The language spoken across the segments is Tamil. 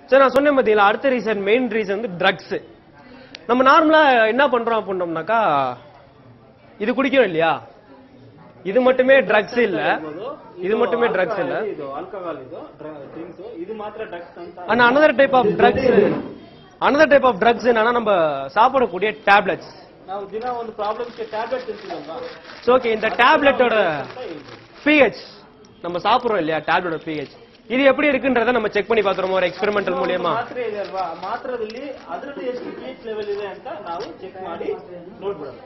சரி நான் சொன்னேன் பாத்தீங்களா அடுத்த ரீசன் மெயின் ரீசன் வந்து ட்ரக்ஸ் நம்ம நார்மலா என்ன பண்றோம் அப்படின்னோம்னாக்கா இது குடிக்கிறோம் இல்லையா இது மட்டுமே ட்ரக்ஸ் இல்ல இது மட்டுமே ட்ரக்ஸ் இல்ல ಇದು ಆಲ್ಕೋಹಾಲ್ ಇದು ಡ್ರಿಂಕ್ಸ್ ಇದು ಮಾತ್ರ ಡ್ರಗ್ಸ್ ಅಂತ ஆனா another type of drugs another type of drugs என்னன்னா நம்ம சாப்பிடக்கூடிய டேப்லெட்ஸ் ನಾವು ದಿನ ಒಂದು ಪ್ರಾಬ್ಲಮ್ಗೆ ಟ್ಯಾಬ್ಲೆಟ್ ತಿಂತೀವಲ್ವಾ ஸோ ஓகே இந்த டேப்லெட்டோட பிஹெச் நம்ம சாப்பிடுறோம் இல்லையா டேப்லெட்டோட பிஹெச் இது எப்படி இருக்குன்றத நம்ம செக் பண்ணி பார்த்துறோம் ஒரு எக்ஸ்பெரிமெண்டல் மூலியமா ಮಾತ್ರೆ ಇದೆ ಅಲ್ವಾ ಆ ಮಾತ್ರದಲ್ಲಿ ಅದರದ್ದು ಎಷ್ಟು ಪಿ ಎಚ್ ಲೆವೆಲ್ ಇದೆ ಅಂತ ನಾವು ಚೆಕ್ ಮಾಡಿ ನೋಡ್ಬಿಡೋಣ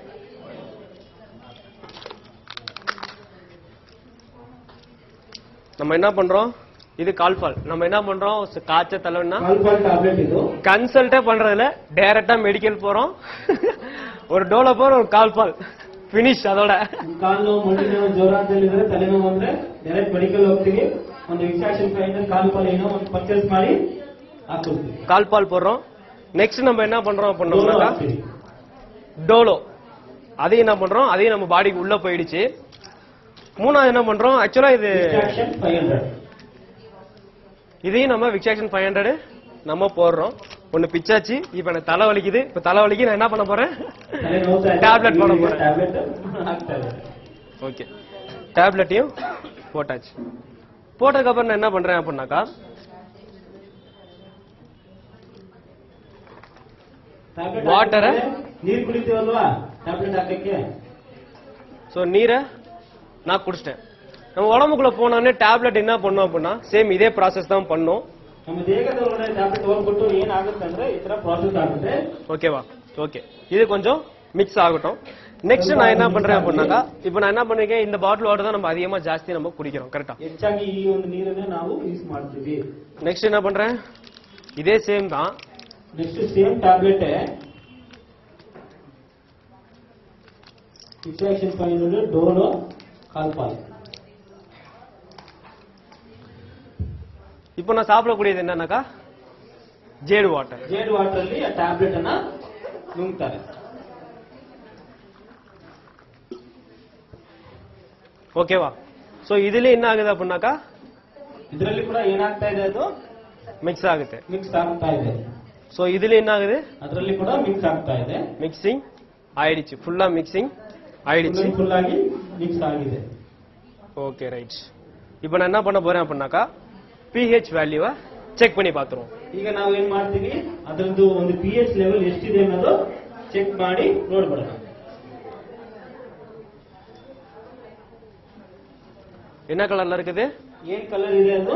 நம்ம என்ன பண்றோம் இது கால்பால் நம்ம என்ன பண்றோம் ச- காய்ச்ச தலைவன்னா ಆಲ್ಕೋಹಾಲ್ ಟ್ಯಾಬ್ಲೆಟ್ ಇದು கன்சல்ட்டே பண்றதுல டைரக்டா மெடிக்கல் போறோம் ஒரு டோலோ போறோம் ஒரு கால்பால் ஃபினிஷ் அதோட ಕಾಲು ನೋವು ಮಂಡಿ ನೋವು ಜ್ವರ ಅಂತ ಹೇಳಿದ್ರೆ ತಲೆನೋವು ಅಂದ್ರೆ ಡೈರೆಕ್ಟ್ ಮೆಡಿಕಲ್ ಹೋಗ್ತೀವಿ ಒಂದು ವಿಕ್ಸಾಕ್ಷನ್ ಫೈಂಡರ್ ಕಾಲು ಪಾಲು ಏನೋ ಒಂದು ಪರ್ಚೇಸ್ ಮಾಡಿ ಹಾಕೊಡ್ತೀವಿ கால்பால் போடுறோம் நெக்ஸ்ட் நம்ம என்ன பண்றோம் ಡೋಲೋ அப்படின்னோம்னாக்கா ಹಾಕ್ತೀವಿ. டோலோ அதையும் என்ன பண்றோம் அதையும் நம்ம பாடிக்கு உள்ள போயிடுச்சு மூணாவது என்ன பண்றோம் ஆக்சுவலா இது ವಿಕ್ಸಾಕ್ಷನ್ ಫೈವ್ ಹಂಡ್ರೆಡ್ இதையும் நம்ம விக்ஷாக்ஷன் ஃபைவ் ஹண்ட்ரட் நம்ம போடுறோம் ஒன்னு பிச்சாச்சு இப்ப எனக்கு தலை வலிக்குது இப்ப தலை வலிக்கு நான் என்ன பண்ண போறேன் ತಲೆ ನೋವ್ತಾ ಇದೆ. Tablet போட போறேன். ಟ್ಯಾಬ್ಲೆಟ್ ಹಾಕ್ತಾ ಇದ್ದಾರೆ ஓகே டேப்லெட்டையும் போட்டாச்சு போட்டதுக்கு அப்புறம் நான் என்ன பண்றேன் அப்படின்னாக்கா ಟ್ಯಾಬ್ಲೆಟ್ Water? ನೀರ್ ಕುಡಿತೀವಲ್ವಾ ಟ್ಯಾಬ್ಲೆಟ್ ಹಾಕಕ್ಕೆ ஸோ நீரை நான் குடிச்சிட்டேன் நம்ம உடம்புக்குள்ள போனோடனே டேப்லெட் என்ன பண்ணோம் அப்படின்னா சேம் இதே ப்ராசஸ் தான் பண்ணோம் ನಮ್ಮ ದೇಹದ ಒಳಗಡೆ ಟ್ಯಾಬ್ಲೆಟ್ ಹೋಗ್ಬಿಟ್ಟು ಏನಾಗುತ್ತೆ ಅಂದ್ರೆ ಈ ತರ ಪ್ರಾಸೆಸ್ ಆಗುತ್ತೆ ஓகேவா ஓகே இது கொஞ்சம் மிக்ஸ் ஆகட்டும் நெக்ஸ்ட் நான் என்ன பண்றேன் அப்படின்னாக்கா இப்போ நான் என்ன பண்ணிருக்கேன் இந்த பாட்டில் வாட்டர் தான் நம்ம அதிகமா ஜாஸ்தி நம்ம குடிக்கிறோம் கரெக்டா ಹೆಚ್ಚಾಗಿ ಈ ಒಂದು ನೀರನ್ನೇ ನಾವು ಯೂಸ್ ಮಾಡ್ತೀವಿ நெக்ஸ்ட் என்ன பண்றேன் இதே சேம் தான் next same tablet infection fine Dolo Calpol இப்போ நான் சாப்பிடக்கூடியது என்னன்னாக்கா ஜேடு வாட்டர் ಜೇಡ್ ವಾಟರ್ ಅಲ್ಲಿ ಆ ಟ್ಯಾಬ್ಲೆಟ್ ಅನ್ನ ನುಂಗ್ತಾರೆ ஓகேவா ஸோ இதுல என்ன ஆகுது அப்படின்னாக்கா ಇದರಲ್ಲಿ ಕೂಡ ಏನಾಗ್ತಾ ಇದೆ ಅದು மிக்ஸ் ஆகுது ಮಿಕ್ಸ್ ಆಗ್ತಾ ಇದೆ ஸோ இதுல என்ன ஆகுது ಅದರಲ್ಲಿ ಕೂಡ ಮಿಕ್ಸ್ ಆಗ್ತಾ ಇದೆ மிக்சிங் ஆயிடுச்சு ஃபுல்லா மிக்சிங் ஆயிடுச்சு ಫುಲ್ ಆಗಿ ಮಿಕ್ಸ್ ಆಗಿದೆ ஓகே ரைட் இப்போ நான் என்ன பண்ண போறேன் அப்படின்னாக்கா பிஹெச் வேல்யூவை செக் பண்ணி பார்த்துருவோம் ಈಗ ನಾವು ಏನ್ ಮಾಡ್ತೀವಿ ಅದರದ್ದು ಒಂದು ಪಿ ಎಚ್ ಲೆವೆಲ್ ಎಷ್ಟಿದೆ ಅನ್ನೋದು ಚೆಕ್ ಮಾಡಿ ನೋಡ್ಬಿಡೋಣ என்ன கலர்ல இருக்குது ಏನ್ ಕಲರ್ ಇದೆ ಅದು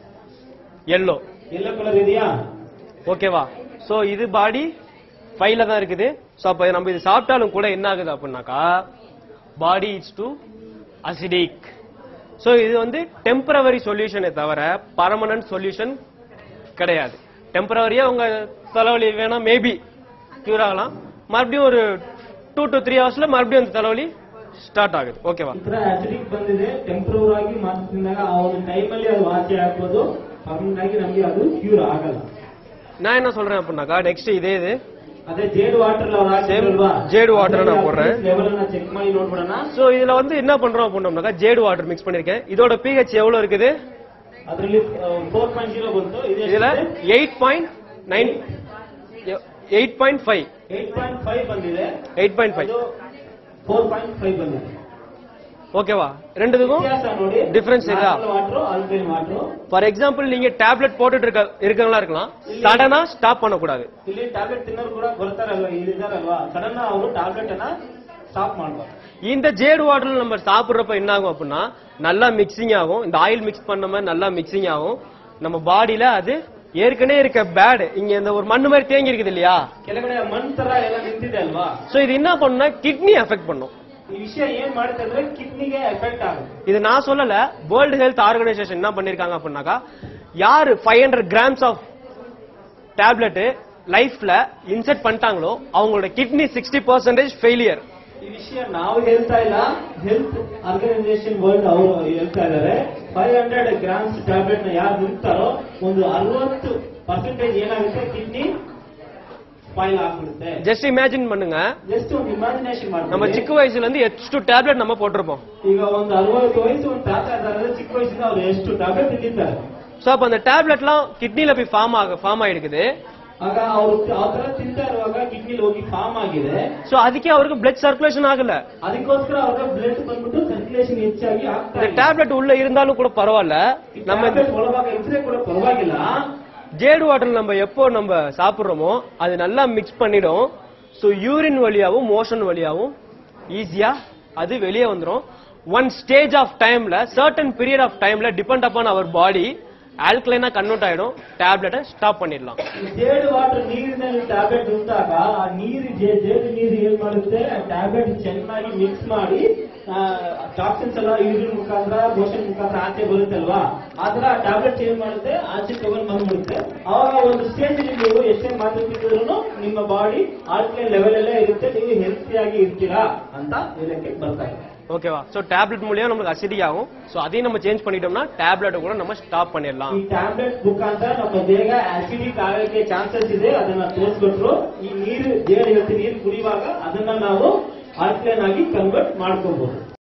எல்லோ ಎಲ್ಲೋ ಕಲರ್ ಇದೆಯಾ ஓகேவா சோ இது பாடி ஃபைவ்ல தான் இருக்குது சோ அப்ப நம்ம இது சாப்பிட்டாலும் கூட என்ன ஆகுது அப்படின்னாக்கா body it's too acidic so இது வந்து டெம்பரவரி சொல்யூஷனே தவிர பர்மனன்ட் சொல்யூஷன் கிடையாது டெம்பரவரியா உங்க தலைவலி வேணா மேபி கியூர் ஆகலாம் மறுபடியும் ஒரு டூ டு த்ரீ ஹவர்ஸ்ல மறுபடியும் அந்த தலைவலி ஸ்டார்ட் ஆகுது ஓகேவா ಈ ತರ ಅಸಿಡಿಕ್ ಬಂದಿದೆ ಟೆಂಪ್ರವರ್ ಆಗಿ ಮಾತ್ರ ತಿಂದಾಗ ಆ ಒಂದು ಟೈಮಲ್ಲಿ ಅದು ವಾಸಿ ಆಗ್ಬೋದು ಪರ್ಮನೆಂಟ್ ಆಗಿ ನಮಗೆ ಅದು ಕ್ಯೂರ್ ಆಗಲ್ಲ நான் என்ன சொல்றேன் அப்படின்னாக்கா நெக்ஸ்ட் இதே இது ಅದೇ ಜೇಡ್ ವಾಟರ್ ಅವ್ರು ಹಾಕಿದ್ರಲ್ವಾ ಜೇಡ್ water நான் போடுறேன். ಲೆವೆಲ್ ಅನ್ನ ಚೆಕ್ ಮಾಡಿ ನೋಡ್ಬಿಡೋಣ சோ இதுல வந்து என்ன பண்றோம் அப்படின்னோம்னாக்கா ஜேடு வாட்டர் மிக்ஸ் பண்ணிருக்கேன் இதோட பிஹெச் எவ்வளவு இருக்குது ಅದರಲ್ಲಿ ಫೋರ್ ಪಾಯಿಂಟ್ ಜೀರೋ ಬಂತು இதுல eight point nine eight point five eight point five ಬಂದಿದೆ எயிட் பாயிண்ட் ஃபைவ் ಅದು ಫೋರ್ ಪಾಯಿಂಟ್ ಫೈವ್ ಬಂದಿದೆ ஓகேவா ரெண்டுத்துக்கும் ವ್ಯತ್ಯಾಸ ನೋಡಿ difference ಇದಾ? Water alkaline water for example நீங்க டேப்லெட் போட்டுட்டு இருக்க இருக்கவங்களா இருக்கலாம் சடனா ஸ்டாப் பண்ணக்கூடாது ಇಲ್ಲಿ ಟ್ಯಾಬ್ಲೆಟ್ ತಿನ್ನೋರು ಕೂಡ ಬರ್ತಾರಲ್ವಾ ಇದಾರಲ್ವಾ ಸಡನ್ ಅವರು ಟ್ಯಾಬ್ಲೆಟ್ ಅನ್ನ ಸ್ಟಾಪ್ ಮಾಡ್ಬಾರ್ದು இந்த ஜேடு வாட்டர்ல நம்ம சாப்பிடுறப்ப என்ன ஆகும் அப்படின்னா நல்லா மிக்சிங் ஆகும் இந்த ஆயில் மிக்ஸ் பண்ண மாதிரி நல்லா மிக்சிங் ஆகும் நம்ம பாடியில அது ஏற்கனவே இருக்க பேட் இங்க இந்த ஒரு மண்ணு மாதிரி தேங்கி இருக்குது இல்லையா ಕೆಳಗಡೆ ಮಣ್ ತರ ಎಲ್ಲ ನಿಂತಿದೆ ಅಲ್ವಾ சோ இது என்ன பண்ணும்னா கிட்னி அஃபெக்ட் பண்ணும் ಈ ವಿಷಯ ಏನ್ ಮಾಡುತ್ತೆ ಅಂದ್ರೆ ಕಿಡ್ನಿಗೆ ಎಫೆಕ್ಟ್ ಆಗುತ್ತೆ இது நான் சொல்லல வேர்ல்டு ஹெல்த் ஆர்கனைசேஷன் என்ன பண்ணிருக்காங்க அப்படின்னாக்கா யாரு five hundred grams of tablet லைஃப்ல இன்செர்ட் பண்ணிட்டாங்களோ அவங்களோட கிட்னி சிக்ஸ்டி பர்சன்டேஜ் ஃபெயிலியர் ಈ ವಿಷಯ ನಾವು ಹೇಳ್ತಾ ಇಲ್ಲ ಹೆಲ್ತ್ ಆರ್ಗನೈಸೇಷನ್ ವರ್ಲ್ಡ್ ಅವರು ಹೇಳ್ತಾ ಇದ್ದಾರೆ ಫೈವ್ ಹಂಡ್ರೆಡ್ ಗ್ರಾಮ್ಸ್ ಟ್ಯಾಬ್ಲೆಟ್ ನ ಯಾರು ನಿಲ್ತಾರೋ ಒಂದು ಅರವತ್ತು ಪರ್ಸೆಂಟೇಜ್ ಏನಾಗುತ್ತೆ ಕಿಡ್ನಿ ಸ್ಪಾಯಿಲ್ ಆಗ್ಬಿಡುತ್ತೆ ஜஸ்ட் இமேஜின் பண்ணுங்க ಜಸ್ಟ್ ಒಂದು ಇಮ್ಯಾಜಿನೇಷನ್ நம்ம ಮಾಡಿ சிக்கு வயசுல இருந்து ಎಷ್ಟು ಟ್ಯಾಬ್ಲೆಟ್ நம்ம போட்டிருப்போம் ಈಗ ಒಂದು ಅರವತ್ತು ವಯಸ್ಸು ಒಂದು ತಾತ ಇದ್ದಾರೆ ಚಿಕ್ಕ ವಯಸ್ಸಿಂದ ಅವ್ರು ಎಷ್ಟು ಟ್ಯಾಬ್ಲೆಟ್ ತಿಂದಿದ್ದಾರೆ சோ அப்ப அந்த டேப்லெட்லாம் கிட்னில போய் ஃபார்ம் ஆக ஃபார்ம் ஆயிடுக்குது ಆಗ ಅವ್ರು ಆ ತರ ತಿಂತಾ ಇರುವಾಗ ಕಿಡ್ನಿಲಿ ಹೋಗಿ ಫಾರ್ಮ್ ಆಗಿದೆ சோ ಅದಕ್ಕೆ அவருக்கு பிளட் சர்க்குலேஷன் ಆಗல ಅದಕ್ಕೋಸ್ಕರ ಅವ್ರ ಬ್ಲಡ್ ಬಂದ್ಬಿಟ್ಟು ಸರ್ಕ್ಯುಲೇಷನ್ ಹೆಚ್ಚಾಗಿ ಆಗ್ತಾ இந்த ಇದೆ. டேப்லெட் உள்ள இருந்தாலும் கூட பரவாயில்ல ಈ நம்ம இந்த tablet ಒಳಭಾಗ ಇದ್ರೆ ಕೂಡ ಪರವಾಗಿಲ್ಲ ஜேடு வாட்டர் நம்ம எப்போ நம்ம சாப்பிடுறோமோ அது நல்லா மிக்ஸ் பண்ணிடும் ஸோ யூரின் வழியாவும் மோஷன் வழியாவும் ஈஸியா அது வெளியே வந்துடும் ஒன் ஸ்டேஜ் ஆஃப் டைம்ல சர்டன் பீரியட் ஆஃப் டைம்ல டிபெண்ட் அப்பான் அவர் பாடி ஆல்கலைனா கன்வெர்ட் ஆயிடும் டேப்லெட்டை ஸ்டாப் பண்ணிடலாம் ಈ ಜೇಡು ವಾಟರ್ ನೀರಿನಲ್ಲಿ ಟ್ಯಾಬ್ಲೆಟ್ ಉಂಟಾಗ ಆ ನೀರು ಜೇ- ಜೇಡು ನೀರು ಏನ್ ಮಾಡುತ್ತೆ ಟ್ಯಾಬ್ಲೆಟ್ ಚೆನ್ನಾಗಿ ಮಿಕ್ಸ್ ಮಾಡಿ ಟಾಕ್ಸಿನ್ಸ್ ಎಲ್ಲ ಯೂರಿನ್ ಮುಖಾಂತರ ಮೋಷನ್ ಮುಖಾಂತರ ಆಚೆ ಬರುತ್ತಲ್ವಾ ಆತರ ಟ್ಯಾಬ್ಲೆಟ್ ಏನ್ ಮಾಡುತ್ತೆ ಆಚೆ ತಗೊಂಡ್ ಬಂದ್ಬಿಡುತ್ತೆ ಅವಾಗ ಒಂದು ಸ್ಟೇಜ್ ನೀವು ಎಷ್ಟೇ ಮಾತ್ರೆ ತಿಂದ್ರು ನಿಮ್ಮ ಬಾಡಿ ಆಲ್ಕಲೈನ್ ಲೆವೆಲ್ ಅಲ್ಲೇ ಇರುತ್ತೆ ನೀವು ಹೆಲ್ತಿಯಾಗಿ ಇರ್ತೀರಾ ಅಂತ ಹೇಳಕ್ಕೆ ಬರ್ತಾ ಇದೆ ஓகேவா ஸோ டேப்லெட் மூலியம் நமக்கு அசிடி ஆகும் ஸோ அதையும் நம்ம சேஞ்ச் பண்ணிட்டோம்னா டேப்லெட்டை கூட நம்ம ஸ்டாப் பண்ணிடலாம் ಈ ಟ್ಯಾಬ್ಲೆಟ್ ಮುಖಾಂತರ ನಮ್ಮ ದೇಹ ಆಸಿಡಿಕ್ ಆಗಕ್ಕೆ ಚಾನ್ಸಸ್ ಇದೆ ಅದನ್ನ ತೋರಿಸ್ಬಿಟ್ರು ಈ ನೀರು ಜೇಡು ಹೇಳ್ತಿ ನೀರು ಕುಡಿಯುವಾಗ ಅದನ್ನ ನಾವು ಆಲ್ಕಲೈನ್ ಆಗಿ ಕನ್ವರ್ಟ್ ಮಾಡ್ಕೋಬಹುದು